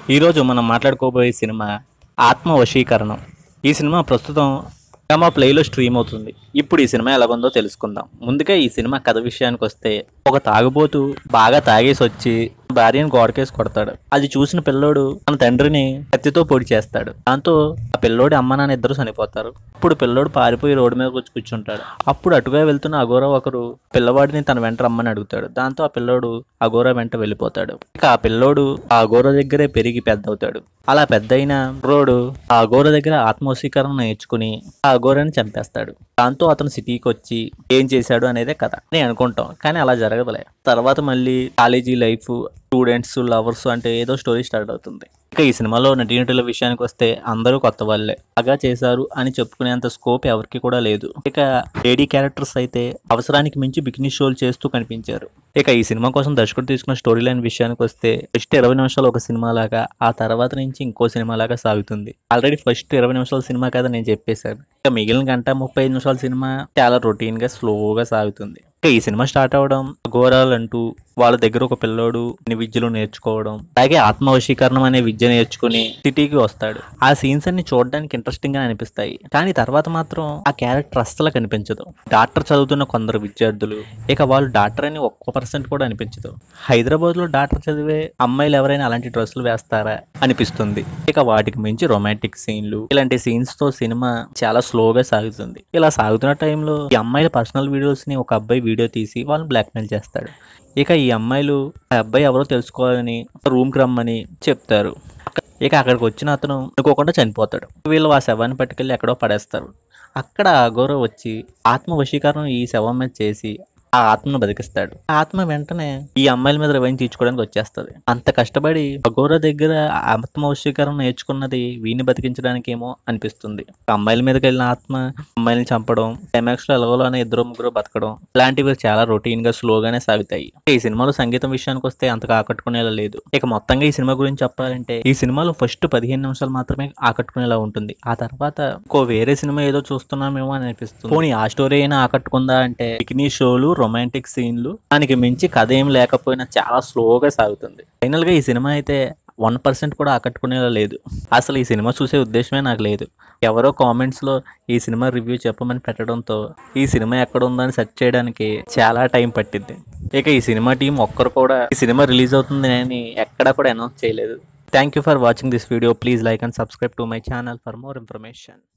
ఈరోజు మనం మాట్లాడుకోబోయే సినిమా ఆత్మ వశీకరణం ఈ సినిమా ప్రస్తుతం మా ప్లేలో స్ట్రీమ్ అవుతుంది ఇప్పుడు ఈ సినిమా ఎలాగుందో తెలుసుకుందాం ముందుగా ఈ సినిమా కథ విషయానికి వస్తే ఒక తాగుబోతు బాగా తాగేసి వచ్చి భార్యను గోడకేసి కొడతాడు అది చూసిన పిల్లోడు తన తండ్రిని కత్తితో పొడి చేస్తాడు దాంతో ఆ పిల్లోడి అమ్మ నాన్న ఇద్దరు చనిపోతారు అప్పుడు పిల్లోడు పారిపోయి రోడ్డు మీద వచ్చి కూర్చుంటాడు అప్పుడు అటుగా వెళ్తున్న అఘోర ఒకరు పిల్లవాడిని తన వెంట రమ్మని అడుగుతాడు దాంతో ఆ పిల్లోడు అఘోర వెంట వెళ్ళిపోతాడు ఇక ఆ పిల్లోడు ఆ అఘోర దగ్గరే పెరిగి పెద్ద అవుతాడు అలా పెద్ద అయిన రోడు ఆ అఘోర దగ్గర ఆత్మవశీకరణ నేర్చుకుని ఆ అఘోరని చంపేస్తాడు దాంతో అతను సిటీకి వచ్చి ఏం చేశాడు అనేదే కథ అని అనుకుంటాం కానీ అలా జరగదులే తర్వాత మళ్ళీ కాలేజీ లైఫ్ స్టూడెంట్స్ లవర్స్ అంటే ఏదో స్టోరీ స్టార్ట్ అవుతుంది ఇక ఈ సినిమాలో నటీనటుల విషయానికి వస్తే అందరూ కొత్త వాళ్ళే బాగా చేశారు అని చెప్పుకునేంత స్కోప్ ఎవరికి కూడా లేదు ఇక లేడీ క్యారెక్టర్స్ అయితే అవసరానికి మించి బికినీ షోలు చేస్తూ కనిపించారు ఇక ఈ సినిమా కోసం దర్శకుడు తీసుకున్న స్టోరీ లైన్ విషయానికి వస్తే ఫస్ట్ ఇరవై నిమిషాలు ఒక సినిమా లాగా ఆ తర్వాత నుంచి ఇంకో సినిమా లాగా సాగుతుంది ఆల్రెడీ ఫస్ట్ ఇరవై నిమిషాల సినిమా కదా నేను చెప్పేశాను ఇక మిగిలిన గంట ముప్పై ఐదు నిమిషాల సినిమా చాలా రొటీన్ గా స్లోగా సాగుతుంది ఇక ఈ సినిమా స్టార్ట్ అవడం ఘోరాలు అంటూ వాళ్ళ దగ్గర ఒక పిల్లోడు కొన్ని విద్యలు నేర్చుకోవడం అలాగే ఆత్మవశీకరణం అనే విద్య నేర్చుకుని సిటీకి వస్తాడు ఆ సీన్స్ అన్ని చూడడానికి ఇంట్రెస్టింగ్ గా అనిపిస్తాయి కానీ తర్వాత మాత్రం ఆ క్యారెక్టర్ అస్సలు కనిపించదు డాక్టర్ చదువుతున్న కొందరు విద్యార్థులు ఇక వాళ్ళు డాక్టర్ అని ఒక్క పర్సెంట్ కూడా అనిపించదు హైదరాబాద్ లో డాక్టర్ చదివే అమ్మాయిలు ఎవరైనా అలాంటి డ్రెస్సులు వేస్తారా అనిపిస్తుంది ఇక వాటికి మించి రొమాంటిక్ సీన్లు ఇలాంటి సీన్స్ తో సినిమా చాలా స్లోగా సాగుతుంది ఇలా సాగుతున్న టైంలో ఈ అమ్మాయిల పర్సనల్ వీడియోస్ ని ఒక అబ్బాయి వీడియో తీసి వాళ్ళని బ్లాక్మెయిల్ చేస్తాడు ఇక ఈ అమ్మాయిలు ఆ అబ్బాయి ఎవరో తెలుసుకోవాలని రూమ్కి రమ్మని చెప్తారు ఇక అక్కడికి వచ్చిన అతను అనుకోకుండా చనిపోతాడు వీళ్ళు ఆ శవాన్ని పట్టుకెళ్ళి ఎక్కడో పడేస్తారు అక్కడ అఘోర వచ్చి ఆత్మ వశీకరణం ఈ శవం మీద చేసి ఆ ఆత్మను బతికిస్తాడు ఆ ఆత్మ వెంటనే ఈ అమ్మాయిల మీద రివైన్ తీర్చుకోవడానికి వచ్చేస్తుంది అంత కష్టపడి అఘోర దగ్గర ఆత్మ వశీకరణ నేర్చుకున్నది వీని బతికించడానికేమో అనిపిస్తుంది అమ్మాయిల మీదకి వెళ్ళిన ఆత్మ అమ్మాయిని చంపడం క్లైమాక్స్ లో ఎలాగోలానే ఇద్దరు ముగ్గురు బతకడం ఇలాంటివి చాలా రొటీన్ గా స్లోగానే సాగుతాయి ఈ సినిమాలో సంగీతం విషయానికి వస్తే అంతగా ఆకట్టుకునేలా లేదు ఇక మొత్తంగా ఈ సినిమా గురించి చెప్పాలంటే ఈ సినిమాలో ఫస్ట్ పదిహేను నిమిషాలు మాత్రమే ఆకట్టుకునేలా ఉంటుంది ఆ తర్వాత ఇంకో వేరే సినిమా ఏదో చూస్తున్నామేమో అని అనిపిస్తుంది పోనీ ఆ స్టోరీ అయినా ఆకట్టుకుందా అంటే బికినీ షోలు రొమాంటిక్ సీన్లు దానికి మించి కథ ఏం లేకపోయినా చాలా స్లోగా సాగుతుంది ఫైనల్ గా ఈ సినిమా అయితే వన్ పర్సెంట్ కూడా ఆకట్టుకునేలా లేదు అసలు ఈ సినిమా చూసే ఉద్దేశమే నాకు లేదు ఎవరో కామెంట్స్లో ఈ సినిమా రివ్యూ చెప్పమని పెట్టడంతో ఈ సినిమా ఎక్కడ ఉందని సెర్చ్ చేయడానికి చాలా టైం పట్టింది ఇక ఈ సినిమా టీం ఒక్కరు కూడా ఈ సినిమా రిలీజ్ అవుతుంది అని ఎక్కడా కూడా అనౌన్స్ చేయలేదు thank you for watching this video please like and subscribe to my channel for more information